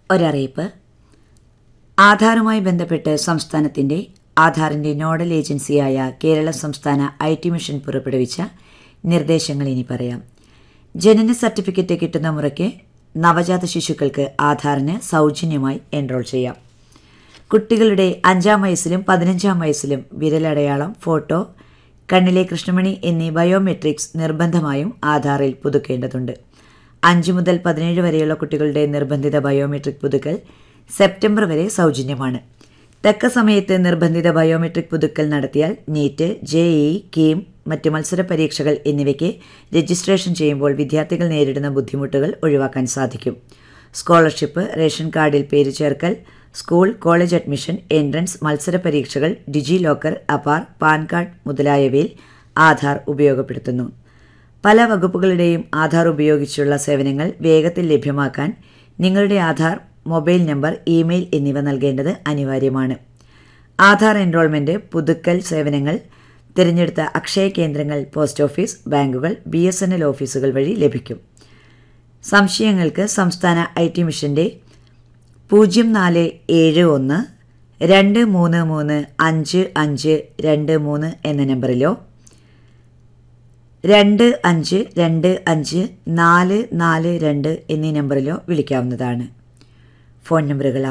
ഒരറിയിപ്പ് ആധാറുമായി ബന്ധപ്പെട്ട് സംസ്ഥാനത്തിൻ്റെ ആധാറിൻ്റെ നോഡൽ ഏജൻസിയായ കേരള സംസ്ഥാന ഐ ടി മിഷൻ പുറപ്പെടുവിച്ച നിർദ്ദേശങ്ങൾ ഇനി പറയാം ജനന സർട്ടിഫിക്കറ്റ് കിട്ടുന്ന മുറയ്ക്ക് നവജാത ശിശുക്കൾക്ക് ആധാറിന് സൗജന്യമായി എൻറോൾ ചെയ്യാം കുട്ടികളുടെ അഞ്ചാം വയസ്സിലും പതിനഞ്ചാം വയസ്സിലും വിരലടയാളം ഫോട്ടോ കണ്ണിലെ കൃഷ്ണമണി എന്നീ ബയോമെട്രിക്സ് നിർബന്ധമായും ആധാറിൽ പുതുക്കേണ്ടതുണ്ട് അഞ്ച് മുതൽ പതിനേഴ് വരെയുള്ള കുട്ടികളുടെ നിർബന്ധിത ബയോമെട്രിക് പുതുക്കൽ സെപ്റ്റംബർ വരെ സൗജന്യമാണ് തക്ക സമയത്ത് നിർബന്ധിത ബയോമെട്രിക് പുതുക്കൽ നടത്തിയാൽ നീറ്റ് ജെ ഇ കീം മറ്റ് മത്സര പരീക്ഷകൾ എന്നിവയ്ക്ക് രജിസ്ട്രേഷൻ ചെയ്യുമ്പോൾ വിദ്യാർത്ഥികൾ നേരിടുന്ന ബുദ്ധിമുട്ടുകൾ ഒഴിവാക്കാൻ സാധിക്കും സ്കോളർഷിപ്പ് റേഷൻ കാർഡിൽ പേര് ചേർക്കൽ സ്കൂൾ കോളേജ് അഡ്മിഷൻ എൻട്രൻസ് മത്സര പരീക്ഷകൾ DigiLocker APAAR PAN card മുതലായവയിൽ ആധാർ ഉപയോഗപ്പെടുത്തുന്നു പല വകുപ്പുകളുടെയും ആധാർ ഉപയോഗിച്ചുള്ള സേവനങ്ങൾ വേഗത്തിൽ ലഭ്യമാക്കാൻ നിങ്ങളുടെ ആധാർ മൊബൈൽ നമ്പർ ഇമെയിൽ എന്നിവ നൽകേണ്ടത് അനിവാര്യമാണ് ആധാർ എൻറോൾമെൻറ്റ് പുതുക്കൽ സേവനങ്ങൾ തിരഞ്ഞെടുത്ത അക്ഷയ കേന്ദ്രങ്ങൾ പോസ്റ്റ് ഓഫീസ് ബാങ്കുകൾ ബി എസ് എൻ എൽ ഓഫീസുകൾ വഴി ലഭിക്കും സംശയങ്ങൾക്ക് സംസ്ഥാന ഐ ടി മിഷൻ്റെ പൂജ്യം നാല് ഏഴ് ഒന്ന് രണ്ട് മൂന്ന് മൂന്ന് അഞ്ച് അഞ്ച് രണ്ട് മൂന്ന് എന്ന നമ്പറിലോ രണ്ട് അഞ്ച് രണ്ട് അഞ്ച് നാല് നാല് രണ്ട് എന്നീ നമ്പറിലോ വിളിക്കാവുന്നതാണ് ഫോൺ നമ്പറുകൾ